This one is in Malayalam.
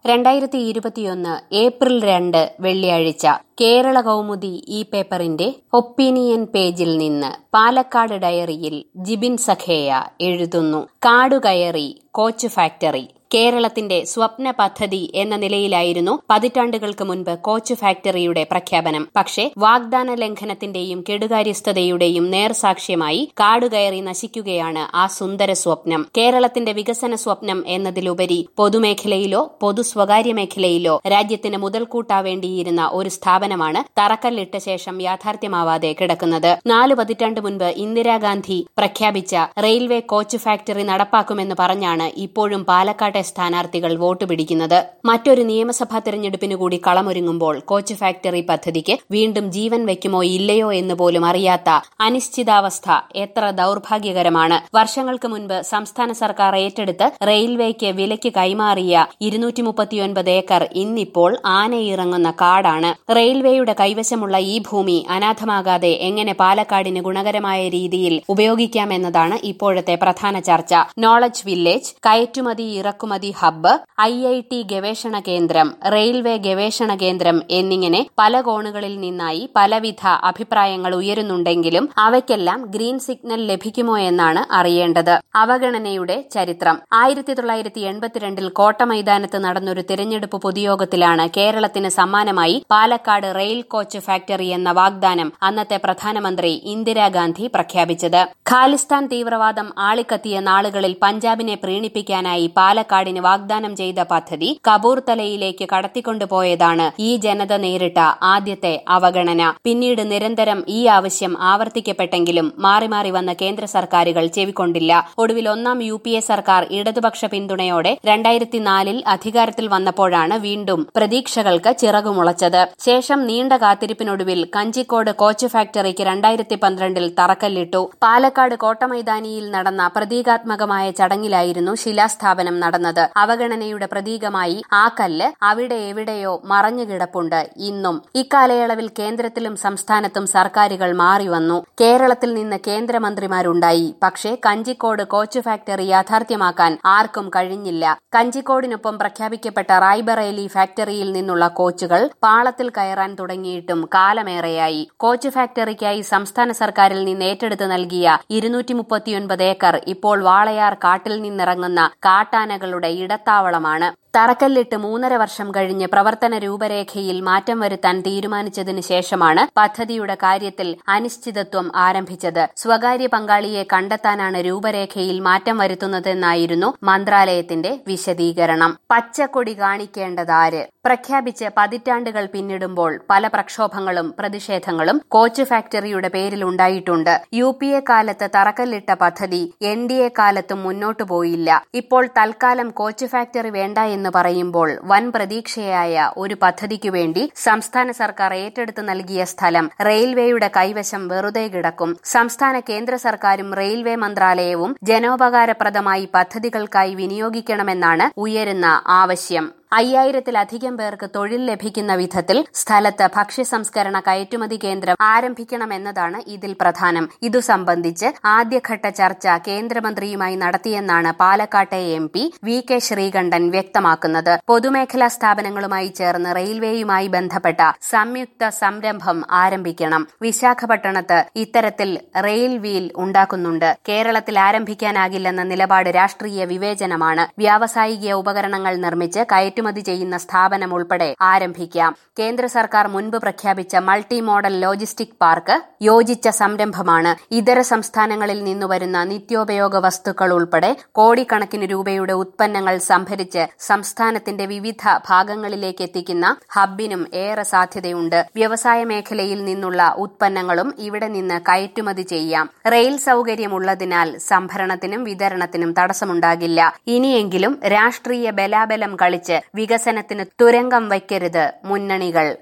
രണ്ടായിരത്തി ഇരുപത്തിയൊന്ന് ഏപ്രിൽ രണ്ട് വെള്ളിയാഴ്ച കേരള കൗമുദി ഈ പേപ്പറിന്റെ ഒപ്പീനിയൻ പേജിൽ നിന്ന് പാലക്കാട് ഡയറിയിൽ ജിബിൻ സഖേയ എഴുതുന്നു കാടുകയറി കോച്ച് ഫാക്ടറി കേരളത്തിന്റെ സ്വപ്ന പദ്ധതി എന്ന നിലയിലായിരുന്നു പതിറ്റാണ്ടുകൾക്ക് മുൻപ് കോച്ച് ഫാക്ടറിയുടെ പ്രഖ്യാപനം പക്ഷേ വാഗ്ദാന ലംഘനത്തിന്റെയും കെടുകാര്യസ്ഥതയുടെയും നേർസാക്ഷ്യമായി കാടുകയറി നശിക്കുകയാണ് ആ സുന്ദര സ്വപ്നം കേരളത്തിന്റെ വികസന സ്വപ്നം എന്നതിലുപരി പൊതുമേഖലയിലോ പൊതു സ്വകാര്യ മേഖലയിലോ രാജ്യത്തിന് മുതൽക്കൂട്ടാവേണ്ടിയിരുന്ന ഒരു സ്ഥാപനമാണ് തറക്കല്ലിട്ട ശേഷം യാഥാർത്ഥ്യമാവാതെ കിടക്കുന്നത് നാല് പതിറ്റാണ്ട് മുൻപ് ഇന്ദിരാഗാന്ധി പ്രഖ്യാപിച്ച റെയിൽവേ കോച്ച് ഫാക്ടറി നടപ്പാക്കുമെന്ന് പറഞ്ഞാണ് ഇപ്പോഴും പാലക്കാട്ടെ സ്ഥാനാർത്ഥികൾ വോട്ട് പിടിക്കുന്നത് മറ്റൊരു നിയമസഭാ തെരഞ്ഞെടുപ്പിന് കൂടി കളമൊരുങ്ങുമ്പോൾ കോച്ച് ഫാക്ടറി പദ്ധതിക്ക് വീണ്ടും ജീവൻ വെക്കുമോ ഇല്ലയോ എന്ന് പോലും അറിയാത്ത അനിശ്ചിതാവസ്ഥ എത്ര ദൌർഭാഗ്യകരമാണ് വർഷങ്ങൾക്ക് മുൻപ് സംസ്ഥാന സർക്കാർ ഏറ്റെടുത്ത് റെയിൽവേക്ക് വിലയ്ക്ക് കൈമാറിയ ഇരുന്നൂറ്റി മുപ്പത്തിയൊൻപത് ഏക്കർ ഇന്നിപ്പോൾ ആനയിറങ്ങുന്ന കാടാണ് റെയിൽവേയുടെ കൈവശമുള്ള ഈ ഭൂമി അനാഥമാകാതെ എങ്ങനെ പാലക്കാടിന് ഗുണകരമായ രീതിയിൽ ഉപയോഗിക്കാമെന്നതാണ് ഇപ്പോഴത്തെ പ്രധാന ചർച്ച നോളജ് വില്ലേജ് കയറ്റുമതി ഇറക്കുമതി ഹബ്ബ് ഐ ഐ ടി ഗവേഷണ കേന്ദ്രം റെയിൽവേ ഗവേഷണ കേന്ദ്രം എന്നിങ്ങനെ പല കോണുകളിൽ നിന്നായി പലവിധ അഭിപ്രായങ്ങൾ ഉയരുന്നുണ്ടെങ്കിലും അവയ്ക്കെല്ലാം ഗ്രീൻ സിഗ്നൽ ലഭിക്കുമോ എന്നാണ് അറിയേണ്ടത് അവഗണനയുടെ ചരിത്രം ആയിരത്തി തൊള്ളായിരത്തി എൺപത്തിരണ്ടിൽ കോട്ട മൈതാനത്ത് നടന്നൊരു തിരഞ്ഞെടുപ്പ് പൊതുയോഗത്തിലാണ് കേരളത്തിന് സമ്മാനമായി പാലക്കാട് റെയിൽ കോച്ച് ഫാക്ടറി എന്ന വാഗ്ദാനം അന്നത്തെ പ്രധാനമന്ത്രി ഇന്ദിരാഗാന്ധി പ്രഖ്യാപിച്ചത് ഖാലിസ്ഥാൻ തീവ്രവാദം ആളിക്കത്തിയ നാളുകളിൽ പഞ്ചാബിനെ പ്രീണിപ്പിക്കാനായി പാലക്കാടിന് വാഗ്ദാനം ചെയ്ത പദ്ധതി കബൂർത്തലയിലേക്ക് കടത്തിക്കൊണ്ടുപോയതാണ് ഈ ജനത നേരിട്ട ആദ്യത്തെ അവഗണന പിന്നീട് നിരന്തരം ഈ ആവശ്യം ആവർത്തിക്കപ്പെട്ടെങ്കിലും മാറി മാറി വന്ന കേന്ദ്ര സർക്കാരുകൾ ചെവിക്കൊണ്ടില്ല ഒടുവിൽ ഒന്നാം യു പി എ സർക്കാർ ഇടതുപക്ഷ പിന്തുണയോടെ രണ്ടായിരത്തിനാലിൽ അധികാരത്തിൽ വന്നപ്പോഴാണ് വീണ്ടും പ്രതീക്ഷകൾക്ക് ചിറകുമുളച്ചത് ശേഷം നീണ്ട കാത്തിരിപ്പിനൊടുവിൽ കഞ്ചിക്കോട് കോച്ച് ഫാക്ടറിക്ക് രണ്ടായിരത്തി പന്ത്രണ്ടിൽ തറക്കല്ലിട്ടു പാലക്കാട് കോട്ടമൈതാനിയിൽ നടന്ന പ്രതീകാത്മകമായ ചടങ്ങിലായിരുന്നു ശിലാസ്ഥാപനം നടന്നത് അവഗണനയുടെ പ്രതീകമായി ആ കല്ല് അവിടെ എവിടെയോ മറഞ്ഞു കിടപ്പുണ്ട് ഇന്നും ഇക്കാലയളവിൽ കേന്ദ്രത്തിലും സംസ്ഥാനത്തും സർക്കാരുകൾ മാറി വന്നു കേരളത്തിൽ നിന്ന് കേന്ദ്രമന്ത്രിമാരുണ്ടായി പക്ഷേ കഞ്ചിക്കോട് കോച്ച് ഫാക്ടറി യാഥാർത്ഥ്യമാക്കാൻ ആർക്കും കഴിഞ്ഞില്ല കഞ്ചിക്കോടിനൊപ്പം പ്രഖ്യാപിക്കപ്പെട്ട റായ്ബറേലി ഫാക്ടറിയിൽ നിന്നുള്ള കോച്ചുകൾ പാളത്തിൽ കയറാൻ തുടങ്ങിയിട്ടും കാലമേറെയായി കോച്ച് ഫാക്ടറിക്കായി സംസ്ഥാന സർക്കാരിൽ നിന്ന് ഏറ്റെടുത്ത് നൽകിയ ഇരുന്നൂറ്റി മുപ്പത്തിയൊൻപത് ഏക്കർ ഇപ്പോൾ വാളയാർ കാട്ടിൽ നിന്നിറങ്ങുന്ന കാട്ടാനകളുടെ ഇടത്താവളമാണ് തറക്കല്ലിട്ട് മൂന്നര വർഷം കഴിഞ്ഞ് പ്രവർത്തന രൂപരേഖയിൽ മാറ്റം വരുത്താൻ തീരുമാനിച്ചതിന് ശേഷമാണ് പദ്ധതിയുടെ കാര്യത്തിൽ അനിശ്ചിതത്വം ആരംഭിച്ചത് സ്വകാര്യ പങ്കാളിയെ കണ്ടെത്താനാണ് രൂപരേഖയിൽ മാറ്റം വരുത്തുന്നതെന്നായിരുന്നു മന്ത്രാലയത്തിന്റെ വിശദീകരണം പച്ചക്കൊടി കാണിക്കേണ്ടതാര് പ്രഖ്യാപിച്ച് പതിറ്റാണ്ടുകൾ പിന്നിടുമ്പോൾ പല പ്രക്ഷോഭങ്ങളും പ്രതിഷേധങ്ങളും കോച്ച് ഫാക്ടറിയുടെ പേരിൽ ഉണ്ടായിട്ടുണ്ട് യു പി എ കാലത്ത് തറക്കല്ലിട്ട പദ്ധതി എൻ ഡി എ കാലത്തും മുന്നോട്ടു പോയില്ല ഇപ്പോൾ തൽക്കാലം കോച്ച് ഫാക്ടറി വേണ്ട എന്ന് പറയുമ്പോൾ വൻ പ്രതീക്ഷയായ ഒരു പദ്ധതിക്കു വേണ്ടി സംസ്ഥാന സർക്കാർ ഏറ്റെടുത്ത് നൽകിയ സ്ഥലം റെയിൽവേയുടെ കൈവശം വെറുതെ കിടക്കും സംസ്ഥാന കേന്ദ്ര സർക്കാരും റെയിൽവേ മന്ത്രാലയവും ജനോപകാരപ്രദമായി പദ്ധതികൾക്കായി വിനിയോഗിക്കണമെന്നാണ് ഉയരുന്ന ആവശ്യം അയ്യായിരത്തിലധികം പേർക്ക് തൊഴിൽ ലഭിക്കുന്ന വിധത്തിൽ സ്ഥലത്ത് ഭക്ഷ്യ സംസ്കരണ കയറ്റുമതി കേന്ദ്രം ആരംഭിക്കണമെന്നതാണ് ഇതിൽ പ്രധാനം ഇതു സംബന്ധിച്ച് ആദ്യഘട്ട ചർച്ച കേന്ദ്രമന്ത്രിയുമായി നടത്തിയെന്നാണ് പാലക്കാട്ടെ M P V K Sreekandan വ്യക്തമാക്കുന്നത് പൊതുമേഖലാ സ്ഥാപനങ്ങളുമായി ചേർന്ന് റെയിൽവേയുമായി ബന്ധപ്പെട്ട സംയുക്ത സംരംഭം ആരംഭിക്കണം വിശാഖപട്ടണത്ത് ഇത്തരത്തിൽ റെയിൽ വീൽ ഉണ്ടാക്കുന്നുണ്ട് കേരളത്തിൽ ആരംഭിക്കാനാകില്ലെന്ന നിലപാട് രാഷ്ട്രീയ വിവേചനമാണ് വ്യാവസായിക ഉപകരണങ്ങൾ നിർമ്മിച്ച് കയറ്റുമതി കയറ്റുമതി ചെയ്യുന്ന സ്ഥാപനം ഉൾപ്പെടെ ആരംഭിക്കാം കേന്ദ്ര സർക്കാർ മുൻപ് പ്രഖ്യാപിച്ച മൾട്ടി മോഡൽ ലോജിസ്റ്റിക് പാർക്ക് യോജിച്ച സംരംഭമാണ് ഇതര സംസ്ഥാനങ്ങളിൽ നിന്നു വരുന്ന നിത്യോപയോഗ വസ്തുക്കൾ ഉൾപ്പെടെ കോടിക്കണക്കിന് രൂപയുടെ ഉത്പന്നങ്ങൾ സംഭരിച്ച് സംസ്ഥാനത്തിന്റെ വിവിധ ഭാഗങ്ങളിലേക്ക് എത്തിക്കുന്ന ഹബ്ബിനും ഏറെ സാധ്യതയുണ്ട് വ്യവസായ മേഖലയിൽ നിന്നുള്ള ഉത്പന്നങ്ങളും ഇവിടെ നിന്ന് കയറ്റുമതി ചെയ്യാം റെയിൽ സൗകര്യമുള്ളതിനാൽ സംഭരണത്തിനും വിതരണത്തിനും തടസ്സമുണ്ടാകില്ല ഇനിയെങ്കിലും രാഷ്ട്രീയ ബലാബലം കളിച്ച് വികസനത്തിന് തുരങ്കം വയ്ക്കരുത് മുന്നണികൾ